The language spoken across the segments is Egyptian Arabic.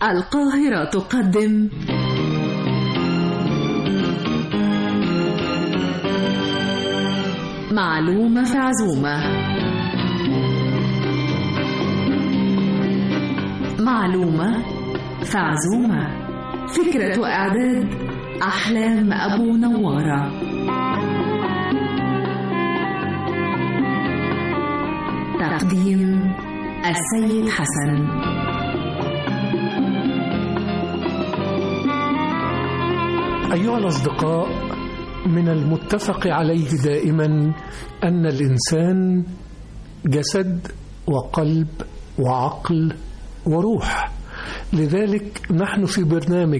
القاهرة تقدم معلومة في عزومة معلومة في عزومة فكرة وإعداد أحلام أبو نوارة تقديم السيد حسن أيها الأصدقاء من المتفق عليه دائما أن الإنسان جسد وقلب وعقل وروح لذلك نحن في برنامج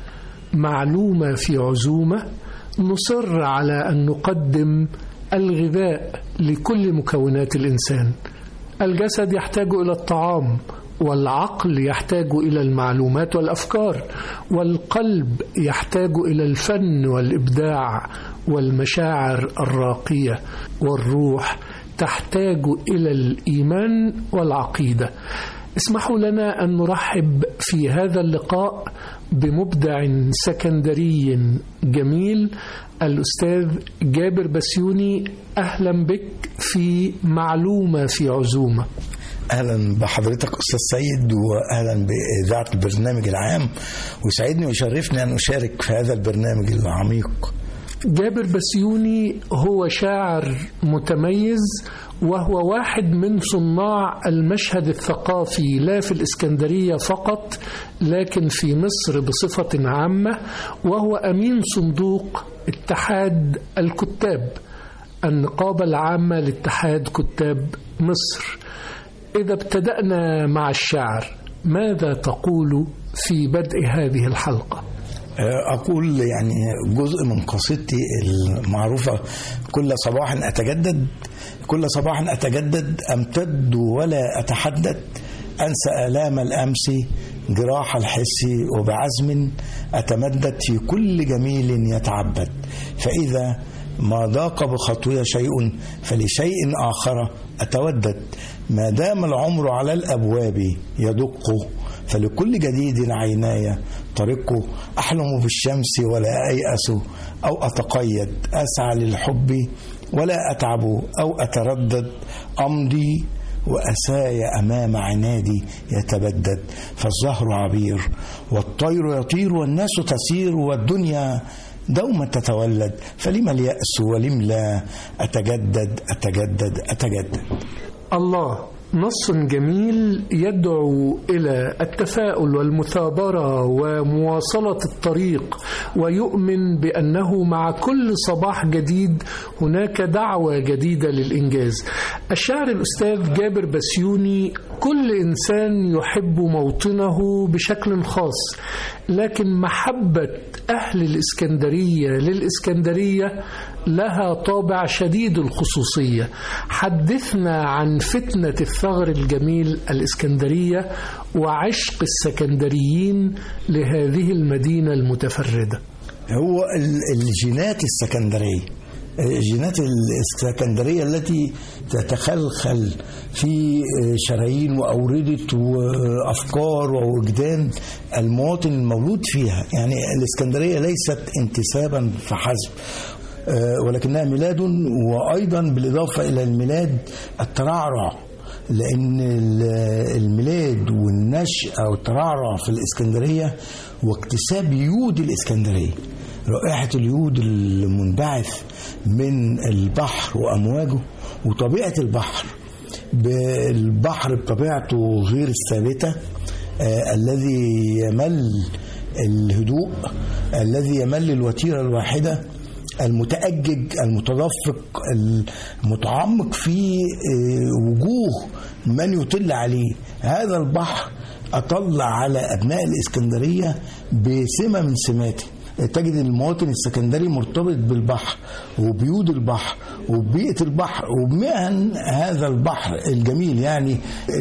معلومة في عزومة نصر على أن نقدم الغذاء لكل مكونات الإنسان الجسد يحتاج إلى الطعام والعقل يحتاج الى المعلومات والافكار والقلب يحتاج الى الفن والابداع والمشاعر الراقيه والروح تحتاج الى الايمان والعقيده اسمحوا لنا ان نرحب في هذا اللقاء بمبدع سكندري جميل الاستاذ جابر بسيوني اهلا بك في معلومه في عزومه اهلا بحضرتك استاذ سيد واهلا باذاعه البرنامج العام ويسعدني ويشرفني ان اشارك في هذا البرنامج العميق جابر بسيوني هو شاعر متميز وهو واحد من صناع المشهد الثقافي لا في الإسكندرية فقط لكن في مصر بصفة عامة وهو أمين صندوق اتحاد الكتاب النقابة العامة لاتحاد كتاب مصر إذا ابتدأنا مع الشعر ماذا تقول في بدء هذه الحلقة؟ أقول يعني جزء من قصيدتي المعروفة كل صباح أتجدد كل صباح أتجدد أمتد ولا أتحدد أنسى آلام الأمس جراح الحس وبعزم أتمدد في كل جميل يتعبد فإذا ما ضاق بخطوي شيء فلشيء آخر أتودد ما دام العمر على الأبواب يدق فلكل جديد عيناي طريقه أحلم بالشمس ولا أيأس أو أتقيد أسعى للحب ولا أتعب أو أتردد أمضي وأساي أمام عنادي يتبدد فالزهر عبير والطير يطير والناس تسير والدنيا دوما تتولد فلم اليأس ولم لا أتجدد أتجدد أتجدد الله نص جميل يدعو الى التفاؤل والمثابره ومواصله الطريق ويؤمن بانه مع كل صباح جديد هناك دعوه جديده للانجاز. الشاعر الاستاذ جابر بسيوني كل انسان يحب موطنه بشكل خاص لكن محبه اهل الاسكندريه للاسكندريه لها طابع شديد الخصوصيه. حدثنا عن فتنه الثغر الجميل الإسكندرية وعشق السكندريين لهذه المدينة المتفردة هو الجينات السكندرية الجينات الاسكندرية التي تتخلخل في شرايين وأوردة وأفكار ووجدان المواطن المولود فيها يعني الإسكندرية ليست انتسابا فحسب ولكنها ميلاد وأيضا بالإضافة إلى الميلاد الترعرع لان الميلاد والنشأة والترعرع في الاسكندريه واكتساب يود الاسكندريه رائحه اليود المنبعث من البحر وامواجه وطبيعه البحر البحر بطبيعته غير الثابته آه الذي يمل الهدوء الذي يمل الوتيره الواحده المتأجج المتدفق المتعمق في وجوه من يطل عليه هذا البحر أطل على أبناء الإسكندرية بسمة من سماته تجد المواطن السكندري مرتبط بالبحر وبيود البحر وبيئة البحر وبمهن هذا البحر الجميل يعني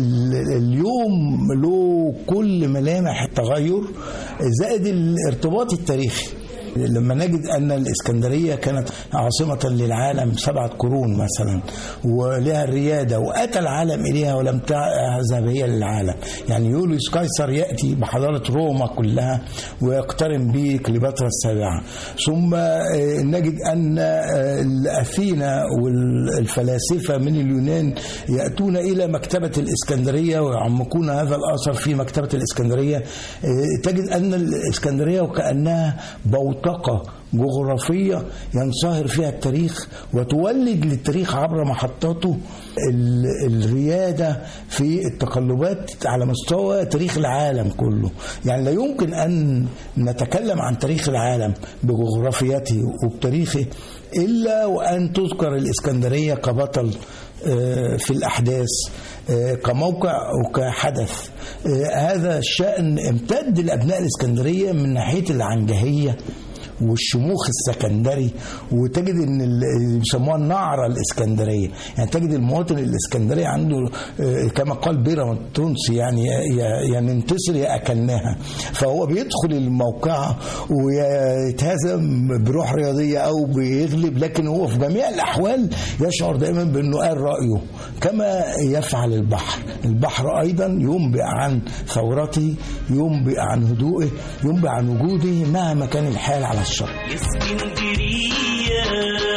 اليوم له كل ملامح التغير زائد الارتباط التاريخي لما نجد أن الإسكندرية كانت عاصمة للعالم سبعة قرون مثلا ولها الريادة وأتى العالم إليها ولم تذهب هي للعالم يعني يوليوس قيصر يأتي بحضارة روما كلها ويقترن به كليوباترا السابعة ثم آه، نجد أن آه، أثينا والفلاسفة من اليونان يأتون إلى مكتبة الإسكندرية ويعمقون هذا الأثر في مكتبة الإسكندرية آه، تجد أن الإسكندرية وكأنها بوتقة جغرافية ينصهر فيها التاريخ وتولد للتاريخ عبر محطاته ال- الريادة في التقلبات على مستوى تاريخ العالم كله يعني لا يمكن أن نتكلم عن تاريخ العالم بجغرافيته وبتاريخه إلا وأن تذكر الإسكندرية كبطل آه، في الأحداث آه، كموقع وكحدث آه، هذا الشأن امتد لأبناء الإسكندرية من ناحية العنجهية والشموخ السكندري وتجد ان اللي بيسموها النعره الاسكندريه يعني تجد المواطن الاسكندري عنده آه، كما قال بيرم التونسي يعني يا يا ننتصر يا اكلناها فهو بيدخل الموقعه ويتهزم بروح رياضيه او بيغلب لكن هو في جميع الاحوال يشعر دائما بانه قال رايه كما يفعل البحر البحر ايضا ينبئ عن ثورته ينبئ عن هدوءه ينبئ عن وجوده مهما كان الحال على الشط يا اسكندرية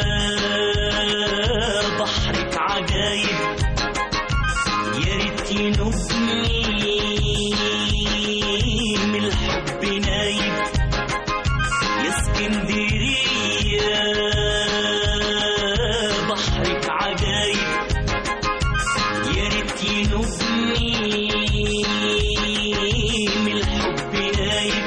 بحرك عجايب يا ريت ينوبني من الحب نايب يا اسكندرية بحرك عجايب يا ريت ينوبني من الحب نايب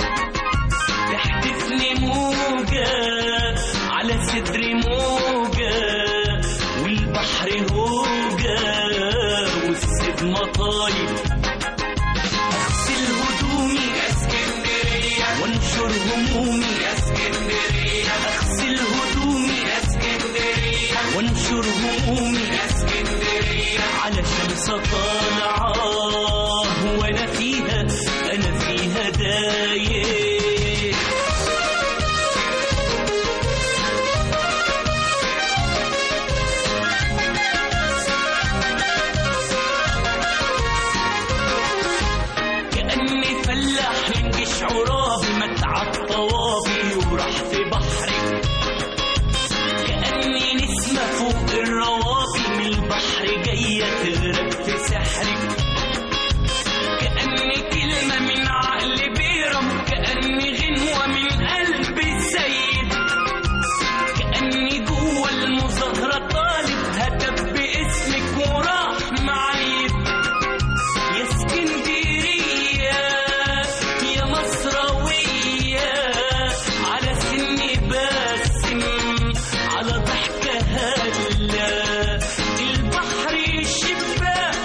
تحدفني موجة على صدري موجة والبحر هوجة والسيد مطايب أغسل هدومي يا اسكندرية وانشر همومي يا اسكندرية أغسل هدومي يا اسكندرية وانشر همومي يا اسكندرية على شمس طالعة وانا فيها انا فيها دايق كأني فلاح من جيش عرابي متعب طوابي وراح في بحري كأني نسمة فوق الروابي من البحر جاية تغرق في سحري كأني كلمة من عقل بيرم كأني غنوة من قلب السيد كأني جوه المظاهرة طالب هتف باسمك وراح معيد يا اسكندرية يا مصراوية على سني باسم على ضحكة هلا البحر شباك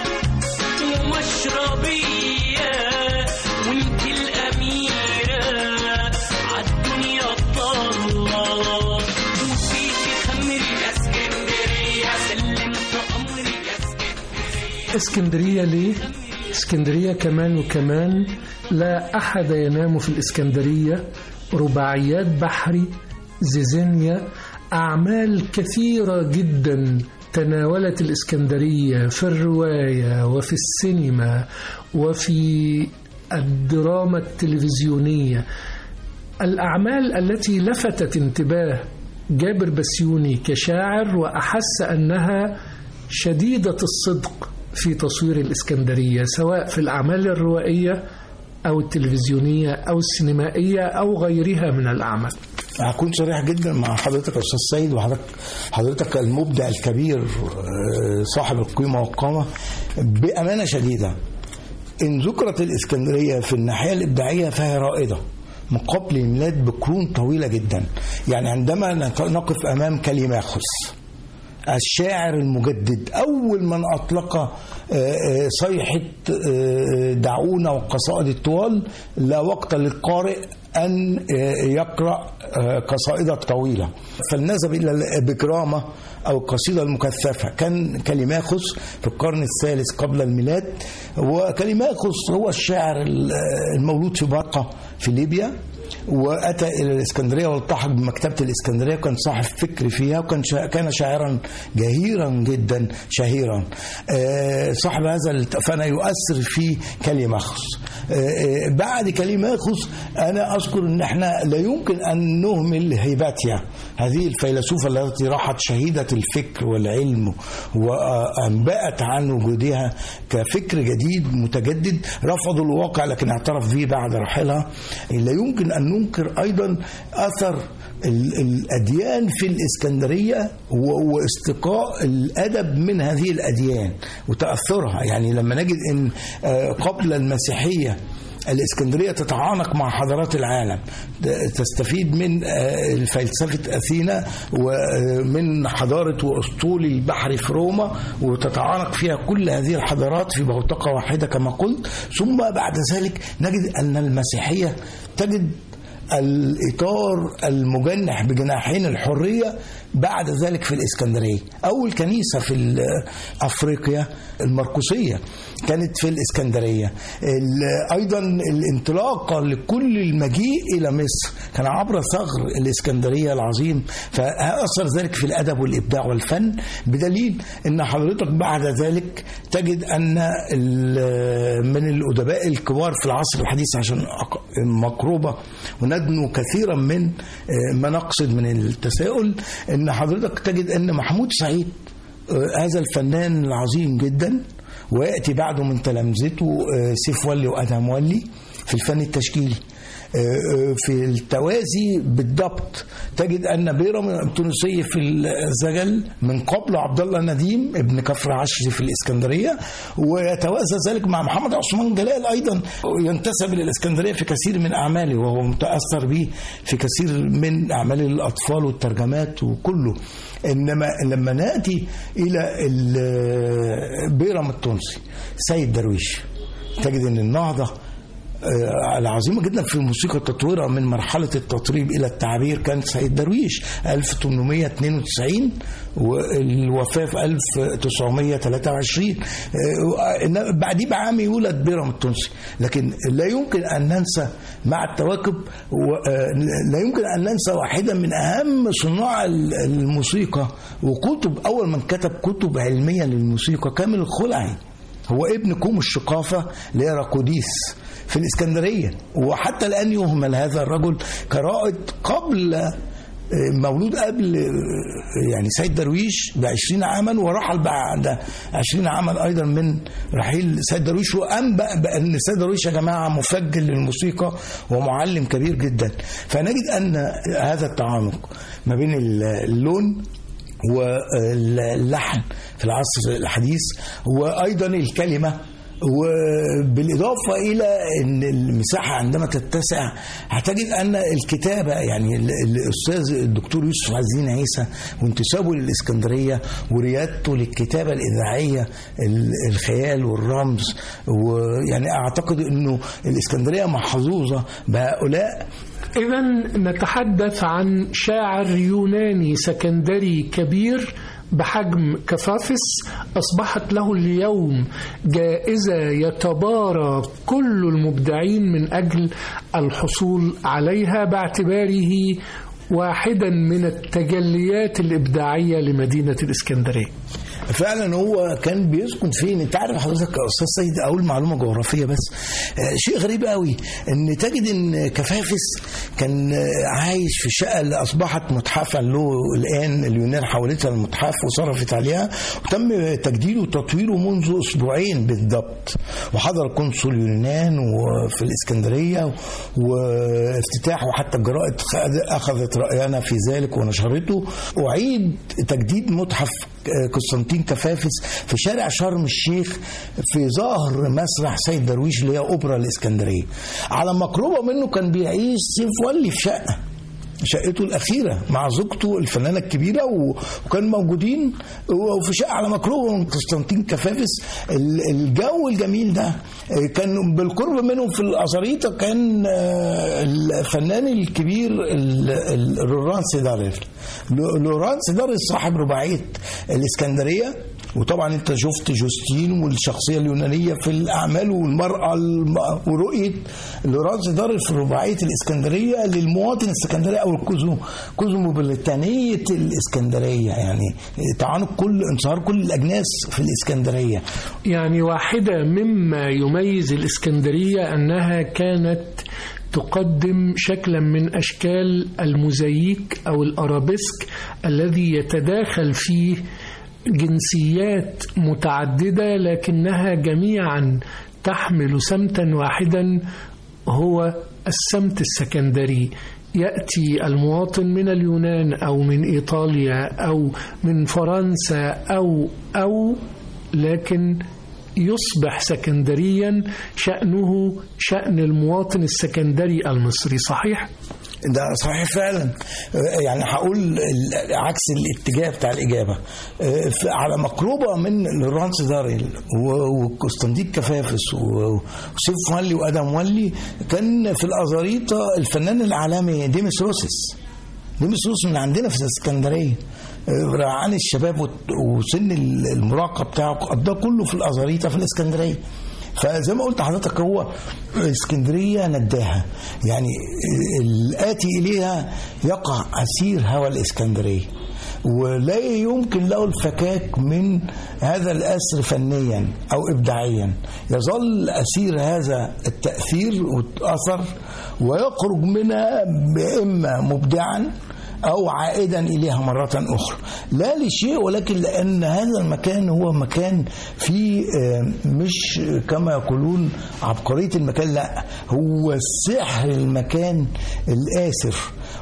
ومشربية وانت الأميرة عالدنيا طالة وفيكي خمري يا اسكندرية سلمت أمري يا اسكندرية اسكندرية ليه؟ اسكندرية كمان وكمان لا أحد ينام في الإسكندرية رباعيات بحري زيزينيا أعمال كثيرة جدا تناولت الإسكندرية في الرواية وفي السينما وفي الدراما التلفزيونية الأعمال التي لفتت انتباه جابر بسيوني كشاعر وأحس أنها شديدة الصدق في تصوير الإسكندرية سواء في الأعمال الروائية أو التلفزيونية أو السينمائية أو غيرها من الأعمال هكون صريح جدا مع حضرتك يا استاذ سيد وحضرتك حضرتك المبدع الكبير آه، صاحب القيمه والقامه بامانه شديده ان ذكرت الاسكندريه في الناحيه الابداعيه فهي رائده من قبل الميلاد بقرون طويله جدا يعني عندما نت- نقف امام كليماخوس الشاعر المجدد أول من أطلق آه، آه، صيحة آه، دعونا والقصائد الطوال لا وقت للقارئ أن آه، يقرأ آه، قصائد طويلة فلنذهب إلى البكرامة أو القصيدة المكثفة كان كليماخوس في القرن الثالث قبل الميلاد وكليماخوس هو الشاعر المولود في برقة في ليبيا واتى الى الاسكندريه والتحق بمكتبه الاسكندريه وكان صاحب فكر فيها وكان شا كان شاعرا جهيرا جدا شهيرا آه، صاحب هذا الت- فانا يؤثر في كليماخوس آه، آه، بعد كليماخوس انا اذكر ان احنا لا يمكن ان نهمل هيباتيا هذه الفيلسوفه التي راحت شهيده الفكر والعلم وانبأت عن وجودها كفكر جديد متجدد رفضوا الواقع لكن اعترف به بعد رحيلها لا يمكن ان ننكر ايضا اثر ال- الاديان في الاسكندريه و- واستقاء الادب من هذه الاديان وتاثرها يعني لما نجد ان آه، قبل المسيحيه الإسكندرية تتعانق مع حضارات العالم تستفيد من آه، فلسفة أثينا ومن حضارة وأسطول البحر في روما وتتعانق فيها كل هذه الحضارات في بوتقة واحدة كما قلت ثم بعد ذلك نجد أن المسيحية تجد الإطار المجنح بجناحين الحرية بعد ذلك في الإسكندرية أول كنيسة في ال- أفريقيا المرقسية كانت في الإسكندرية ال- أيضا الانطلاقة لكل المجيء إلى مصر كان عبر ثغر الإسكندرية العظيم فأثر ذلك في الأدب والإبداع والفن بدليل أن حضرتك بعد ذلك تجد أن ال- من الأدباء الكبار في العصر الحديث عشان أق- مقروبة وندنو كثيرا من آه، ما نقصد من التساؤل أن حضرتك تجد أن محمود سعيد آه، هذا الفنان العظيم جدا ويأتي بعده من تلامذته آه، سيف ولي وأدهم ولي في الفن التشكيلي آه، آه، في التوازي بالضبط تجد ان بيرم التونسي في الزجل من قبل عبد الله نديم ابن كفر عشر في الاسكندريه ويتوازى ذلك مع محمد عثمان جلال ايضا ينتسب الى الاسكندريه في كثير من اعماله وهو متاثر به في كثير من اعمال الاطفال والترجمات وكله انما لما ناتي الى ال- بيرم التونسي سيد درويش تجد ان النهضه آه، العظيمة جدا في الموسيقى التطويرة من مرحلة التطريب إلى التعبير كانت سيد درويش 1892 والوفاة في 1923 آه، إنما بعديه بعام يولد بيرم التونسي لكن لا يمكن أن ننسى مع التواكب و- آه، لا يمكن أن ننسى واحدا من أهم صناع ال- الموسيقى وكتب أول من كتب كتب علمية للموسيقى كامل الخلعي هو ابن كوم الشقافة اللي هي راكوديس في الإسكندرية وحتى الآن يهمل هذا الرجل كرائد قبل آه، مولود قبل آه، يعني سيد درويش بعشرين عاما ورحل بعد عشرين عاما أيضا من رحيل سيد درويش وأنبأ بأن سيد درويش يا جماعة مفجر للموسيقى ومعلم كبير جدا فنجد أن هذا التعانق ما بين اللون واللحن في العصر الحديث وايضا الكلمه وبالاضافه الى ان المساحه عندما تتسع هتجد ان الكتابه يعني ال- الاستاذ الدكتور يوسف عزين عيسى وانتسابه للاسكندريه وريادته للكتابه الاذاعيه ال- الخيال والرمز ويعني اعتقد انه الاسكندريه محظوظه بهؤلاء إذا نتحدث عن شاعر يوناني سكندري كبير بحجم كفافس أصبحت له اليوم جائزة يتبارى كل المبدعين من أجل الحصول عليها باعتباره واحدا من التجليات الإبداعية لمدينة الإسكندرية فعلا هو كان بيسكن فين انت عارف حضرتك يا استاذ سيد اقول معلومه جغرافيه بس آه، شيء غريب قوي ان تجد ان كفافس كان آه، عايش في شقه اللي اصبحت متحفا له الان اليونان حولتها المتحف وصرفت عليها وتم تجديده وتطويره منذ اسبوعين بالضبط وحضر قنصل اليونان وفي الاسكندريه وافتتاح وحتى الجرائد خد- اخذت راينا في ذلك ونشرته اعيد تجديد متحف قسطنطين كفافس في شارع شرم الشيخ في ظهر مسرح سيد درويش اللي هي اوبرا الاسكندريه على مقربه منه كان بيعيش سيف ولي في شقه شقته الأخيرة مع زوجته الفنانة الكبيرة و- وكان موجودين وفي شقة على مقربة من قسطنطين كفافس ال- الجو الجميل ده آه، كان بالقرب منهم في الأزاريطة كان آه، الفنان الكبير ال- ال- لوران سيدارير لو- لوران سيدارير صاحب رباعية الإسكندرية وطبعا انت شفت جوستين والشخصيه اليونانيه في الاعمال والمراه الم... ورؤيه لورانس دار في رباعيه الاسكندريه للمواطن الاسكندريه او الكوزمو كوزموبوليتانيه الاسكندريه يعني تعانق كل انصهار كل الاجناس في الاسكندريه يعني واحدة مما يميز الإسكندرية أنها كانت تقدم شكلا من أشكال الموزاييك أو الأرابيسك الذي يتداخل فيه جنسيات متعددة لكنها جميعا تحمل سمتا واحدا هو السمت السكندري يأتي المواطن من اليونان أو من إيطاليا أو من فرنسا أو أو لكن يصبح سكندريا شأنه شأن المواطن السكندري المصري صحيح؟ ده صحيح فعلا يعني هقول ال- عكس الاتجاه بتاع الاجابه ف- على مقربه من لورانس داريل و- وقسطنديك كفافس و- وسيف مولي وادم مولي كان في الازاريطه الفنان العالمي ديمس روسس ديمس روسس من عندنا في الاسكندريه رعان الشباب وت- وسن المراهقه بتاعه قضاه كله في الازاريطه في الاسكندريه فزي ما قلت لحضرتك هو اسكندريه نداها يعني الاتي اليها يقع اسير هوى الاسكندريه ولا يمكن له الفكاك من هذا الاسر فنيا او ابداعيا يظل اسير هذا التاثير والاثر ويخرج منها اما مبدعا أو عائدا إليها مرة أخرى لا لشيء ولكن لأن هذا المكان هو مكان فيه آه، مش كما يقولون عبقرية المكان لا هو سحر المكان الآسر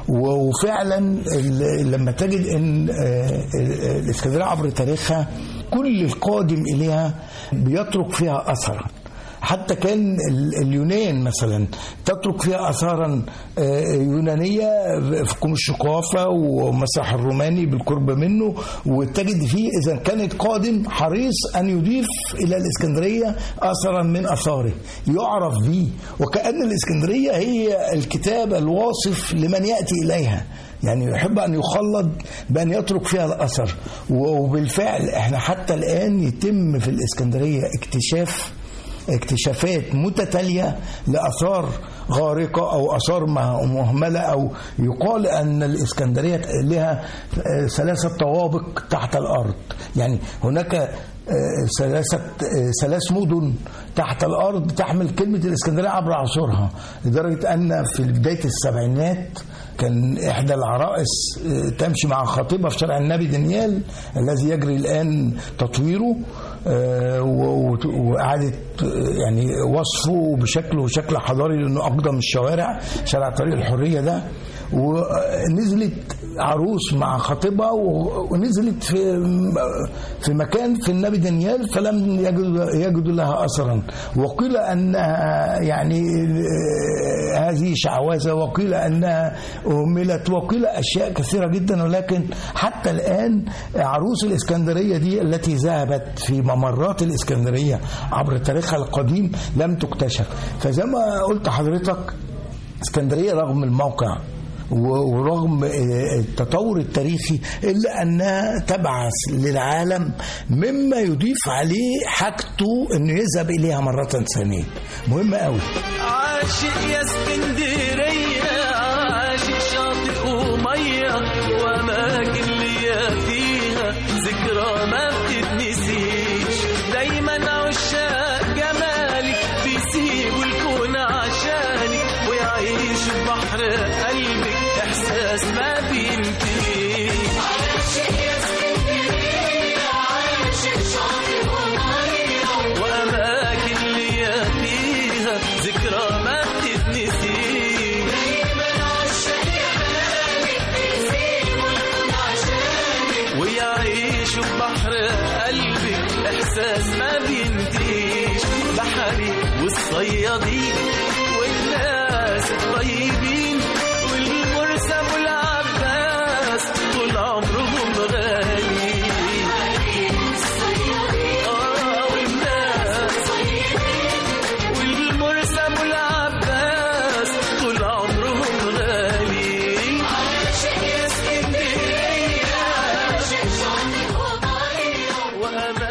وفعلا ال- لما تجد ان آه، ال- الاسكندريه عبر تاريخها كل القادم اليها بيترك فيها اثرا حتى كان ال- اليونان مثلا تترك فيها اثارا آه، يونانيه في كوم الشقافه ومسرح الروماني بالقرب منه وتجد فيه اذا كانت قادم حريص ان يضيف الى الاسكندريه اثرا من اثاره يعرف به وكان الاسكندريه هي الكتاب الواصف لمن ياتي اليها يعني يحب ان يخلد بان يترك فيها الاثر وبالفعل احنا حتى الان يتم في الاسكندريه اكتشاف اكتشافات متتالية لآثار غارقة أو آثار مهملة أو يقال أن الإسكندرية لها ثلاثة طوابق تحت الأرض يعني هناك ثلاثة ثلاث مدن تحت الأرض تحمل كلمة الإسكندرية عبر عصورها لدرجة أن في بداية السبعينات كان إحدى العرائس تمشي مع خطيبها في شارع النبي دانيال الذي يجري الآن تطويره آه، و- و- وإعادة آه، يعني وصفه بشكل وشكل حضاري لأنه أقدم الشوارع شارع طريق الحرية ده ونزلت عروس مع خطيبها و- ونزلت في في مكان في النبي دانيال فلم يجدوا يجدوا لها اثرا وقيل انها يعني آه، هذه شعوذه وقيل انها اهملت وقيل اشياء كثيره جدا ولكن حتى الان عروس الاسكندريه دي التي ذهبت في ممرات الاسكندريه عبر تاريخها القديم لم تكتشف فزي ما قلت حضرتك اسكندريه رغم الموقع و- ورغم آه، التطور التاريخي الا انها تبعث للعالم مما يضيف عليه حاجته انه يذهب اليها مره ثانيه مهم قوي عاشق يا اسكندرية عاشق شاطئ ومية وأماكن ليا فيها ذكرى ما بتتنسيش دايما عشاق جمالك بيسيبوا الكون عشانك ويعيشوا في بحر قلبك إحساس ما بينتهيش وأماكن ليا فيها ذكرى ما بتتنسيش ويعيشوا في بحر قلبك إحساس ما بينتهيش بحري والصيادين والناس الطيبين والمرسى والعباس طول عمرهم غالي آه والناس والمرسم والعباس طول عمرهم غالي عاشق يا اسكندرية وأمان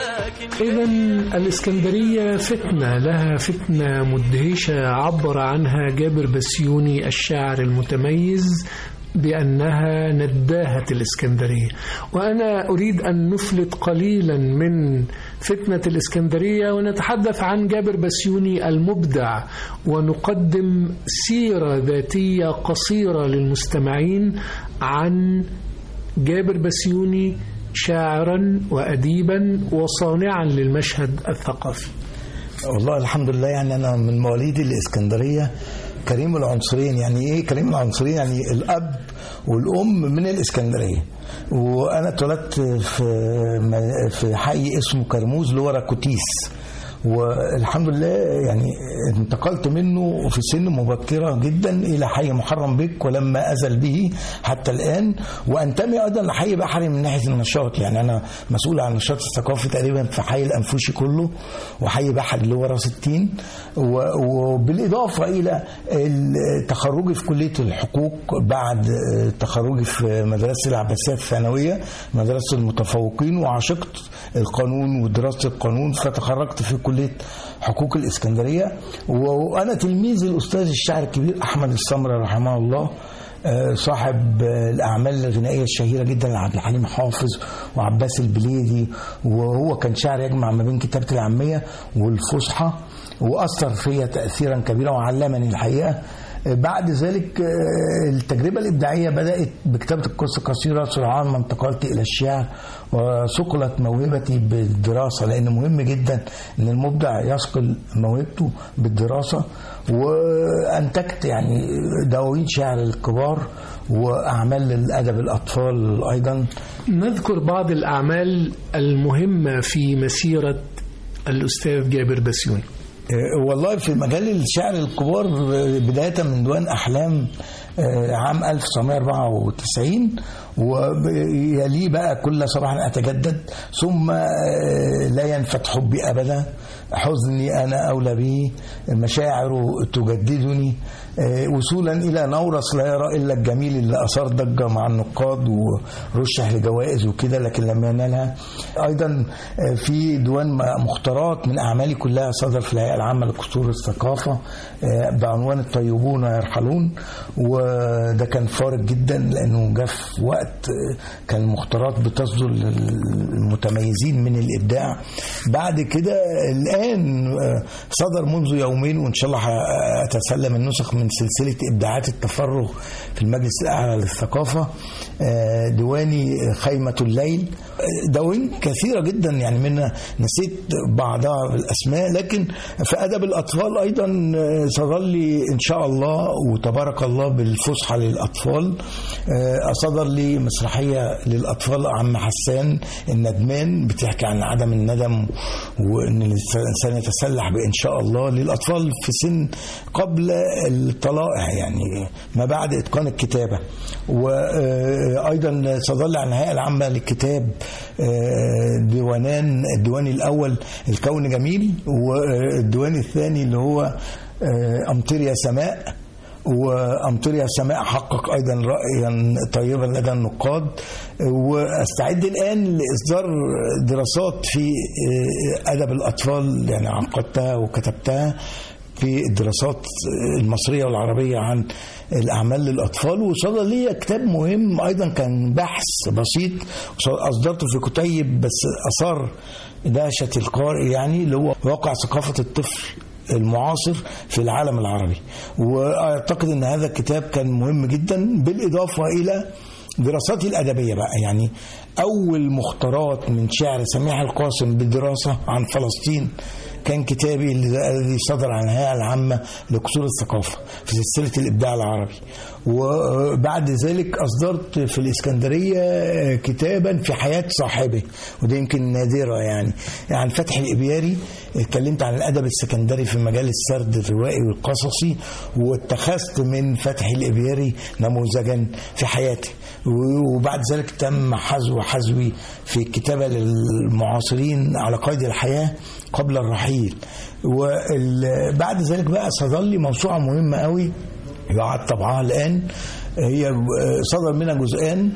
إذا الإسكندرية فتنة لها فتنة مدهشة عبر عنها جابر بسيوني الشاعر المتميز بأنها نداهة الإسكندرية وأنا أريد أن نفلت قليلا من فتنة الإسكندرية ونتحدث عن جابر بسيوني المبدع ونقدم سيرة ذاتية قصيرة للمستمعين عن جابر بسيوني شاعرا وأديبا وصانعا للمشهد الثقافي والله الحمد لله يعني انا من مواليد الاسكندريه كريم العنصرين يعني ايه كريم العنصرين يعني الاب والام من الاسكندريه وانا اتولدت في في حي اسمه كرموز اللي هو راكوتيس والحمد لله يعني انتقلت منه في سن مبكرة جدا إلى حي محرم بك ولما أزل به حتى الآن وأنتمي أيضا لحي بحري من ناحية النشاط يعني أنا مسؤول عن النشاط الثقافي تقريبا في حي الأنفوشي كله وحي بحري اللي هو راس التين و- وبالإضافة إلى تخرجي في كلية الحقوق بعد تخرجي في مدرسة العباسية الثانوية مدرسة المتفوقين وعشقت القانون ودراسة القانون فتخرجت في كلية حقوق الإسكندرية وأنا تلميذ الأستاذ الشاعر الكبير أحمد السمرة رحمه الله آه، صاحب آه، الأعمال الغنائية الشهيرة جدا لعبد الحليم حافظ وعباس البليدي وهو كان شاعر يجمع ما بين كتابة العامية والفصحى وأثر فيا تأثيرا كبيرا وعلمني الحقيقة بعد ذلك آه، التجربة الإبداعية بدأت بكتابة القصة القصيرة سرعان ما انتقلت إلى الشعر وثقلت موهبتي بالدراسة لأن مهم جدا أن المبدع يثقل موهبته بالدراسة وأنتجت يعني دواوين شعر الكبار وأعمال للأدب الأطفال أيضا نذكر بعض الأعمال المهمة في مسيرة الأستاذ جابر بسيوني آه، والله في مجال الشعر الكبار آه، بداية من ديوان أحلام آه، عام 1994 ويليه بقى كل صباح أتجدد ثم آه، لا ينفت حبي أبدا حزني أنا أولى به مشاعر تجددني آه، وصولا إلى نورس لا يرى إلا الجميل اللي أثار ضجة مع النقاد ورشح لجوائز وكده لكن لم ينالها أيضا آه، في ديوان مختارات من أعمالي كلها صدر في الهيئة العامة لقصور الثقافة آه، بعنوان الطيبون يرحلون وده كان فارق جدا لأنه جه في وقت آه، كان المختارات بتصدر للمتميزين من الإبداع بعد كده الآن آه، صدر منذ يومين وإن شاء الله هتسلم النسخ من سلسلة إبداعات التفرغ في المجلس الأعلى للثقافة آه، ديواني خيمة الليل آه، دواوين كثيرة جدا يعني منها نسيت بعضها بالأسماء لكن في أدب الأطفال أيضا آه، صدر لي إن شاء الله وتبارك الله بالفسحة للأطفال آه، صدر لي مسرحية للأطفال عم حسان الندمان بتحكي عن عدم الندم وإن الإنسان يتسلح بإن شاء الله للأطفال في سن قبل الطلائع يعني ما بعد إتقان الكتابة وأيضا صدر لي عن الهيئة العامة للكتاب آه، ديوانان الديوان الأول الكون جميل والديوان الثاني اللي هو آه، أمطر يا سماء وأمطر يا سماء حقق أيضا رأيا طيبا لدى النقاد واستعد الآن لإصدار دراسات في آه، أدب الأطفال يعني عقدتها وكتبتها في الدراسات المصرية والعربية عن الأعمال للأطفال وصدر لي كتاب مهم أيضا كان بحث بسيط أصدرته في كتيب بس أثار دهشة القارئ يعني اللي هو واقع ثقافة الطفل المعاصر في العالم العربي واعتقد ان هذا الكتاب كان مهم جدا بالاضافه الى دراساتي الادبيه بقى يعني اول مختارات من شعر سميح القاسم بالدراسه عن فلسطين كان كتابي الذي صدر عن الهيئه العامه لقصور الثقافه في سلسله الابداع العربي وبعد ذلك اصدرت في الاسكندريه كتابا في حياه صاحبه وده يمكن نادره يعني عن فتحي الابياري اتكلمت عن الادب السكندري في مجال السرد الروائي والقصصي واتخذت من فتحي الابياري نموذجا في حياتي وبعد ذلك تم حذو حذوي في الكتابه للمعاصرين على قيد الحياه قبل الرحيل وبعد ذلك بقى صدر لي موسوعه مهمه قوي يعاد طبعها الان هي صدر منها جزئان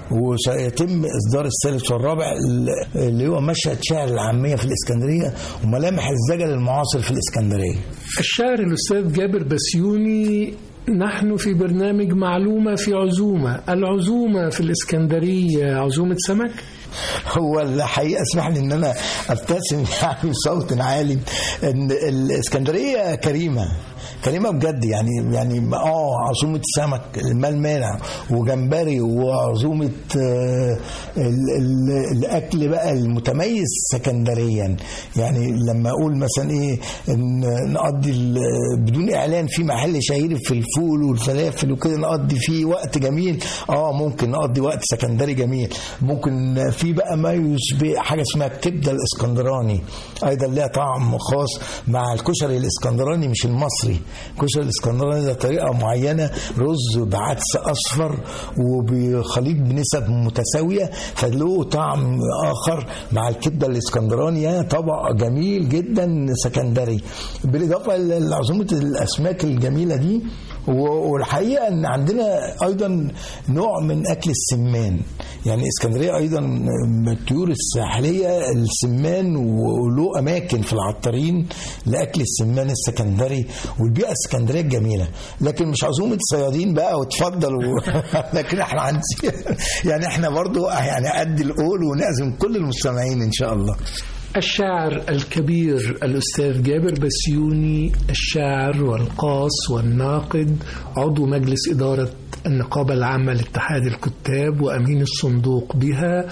وسيتم اصدار الثالث والرابع اللي هو مشهد شعر العاميه في الاسكندريه وملامح الزجل المعاصر في الاسكندريه الشاعر الأستاذ جابر بسيوني نحن في برنامج معلومة في عزومة العزومة في الإسكندرية عزومة سمك هو الحقيقه اسمح لي ان انا ابتسم يعني بصوت عالي ان الاسكندريه كريمه كريمه بجد يعني يعني اه عزومه سمك المال مانع وجمبري وعزومه آه، ال- ال- الاكل بقى المتميز سكندريا يعني لما اقول مثلا ايه ان نقضي ال- بدون اعلان في محل شهير في الفول والفلافل وكده نقضي فيه وقت جميل اه ممكن نقضي وقت سكندري جميل ممكن في بقى ما يشبه حاجه اسمها الكبده الاسكندراني ايضا لها طعم خاص مع الكشري الاسكندراني مش المصري الكشري الاسكندراني ده طريقه معينه رز بعدس اصفر وبخليط بنسب متساويه فله طعم اخر مع الكبده الاسكندراني طبق جميل جدا سكندري بالاضافه لعزومه الاسماك الجميله دي و- والحقيقه ان عندنا ايضا نوع من اكل السمان يعني اسكندريه ايضا من الطيور الساحليه السمان وله اماكن في العطارين لاكل السمان السكندري والبيئه الاسكندريه الجميله لكن مش عزومه صيادين بقى وتفضل و... لكن احنا عندي يعني احنا برضو يعني قد القول ونعزم كل المستمعين ان شاء الله الشاعر الكبير الأستاذ جابر بسيوني الشاعر والقاص والناقد عضو مجلس إدارة النقابة العامة لاتحاد الكتاب وأمين الصندوق بها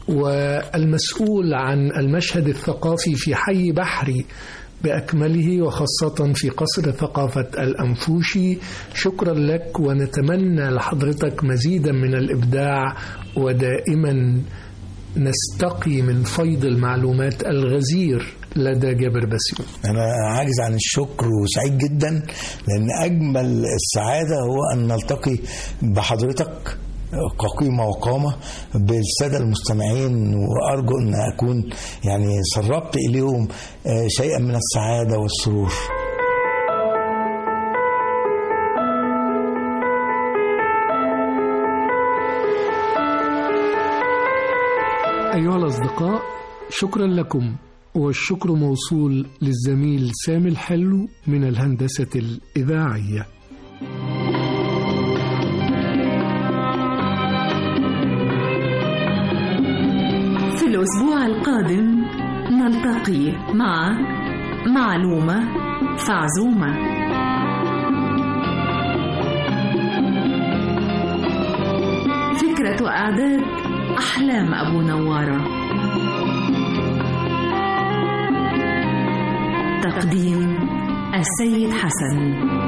والمسؤول عن المشهد الثقافي في حي بحري بأكمله وخاصة في قصر ثقافة الأنفوشي شكرا لك ونتمنى لحضرتك مزيدا من الإبداع ودائما نستقي من فيض المعلومات الغزير لدى جابر بسيون أنا عاجز عن الشكر وسعيد جدا لأن أجمل السعادة هو أن نلتقي بحضرتك كقيمة وقامة بالسادة المستمعين وأرجو أن أكون يعني سربت إليهم آه، شيئا من السعادة والسرور أيها الأصدقاء شكرا لكم والشكر موصول للزميل سامي الحلو من الهندسة الإذاعية في الأسبوع القادم نلتقي مع معلومة فعزومة فكرة إعداد أحلام أبو نوارة تقديم السيد حسن